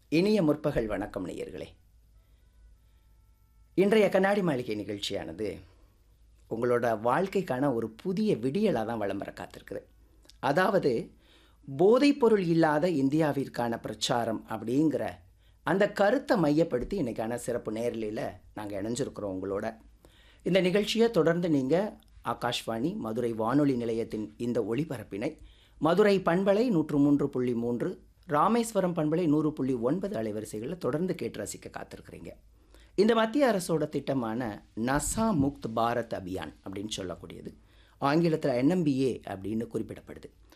இனிய முற்பகல் வணக்கம் நேயர்களே இன்றைய கண்ணாடி மாளிகை நிகழ்ச்சியானது உங்களோட வாழ்க்கைக்கான ஒரு புதிய விடியலாக தான் விளம்பர காத்திருக்குது அதாவது போதைப்பொருள் இல்லாத இந்தியாவிற்கான பிரச்சாரம் அப்படிங்கிற அந்த கருத்தை மையப்படுத்தி இன்றைக்கான சிறப்பு நேரலையில் நாங்கள் இணைஞ்சிருக்கிறோம் உங்களோட இந்த நிகழ்ச்சியை தொடர்ந்து நீங்கள் ஆகாஷ்வாணி மதுரை வானொலி நிலையத்தின் இந்த ஒளிபரப்பினை மதுரை பண்பலை நூற்று மூன்று புள்ளி மூன்று ராமேஸ்வரம் பண்பலை நூறு புள்ளி ஒன்பது அலைவரிசைகளில் தொடர்ந்து கேட்டு ரசிக்க காத்திருக்கிறீங்க இந்த மத்திய அரசோட திட்டமான நசா முக்த் பாரத் அபியான் அப்படின்னு சொல்லக்கூடியது ஆங்கிலத்தில் என்எம்பிஏ அப்படின்னு குறிப்பிடப்படுது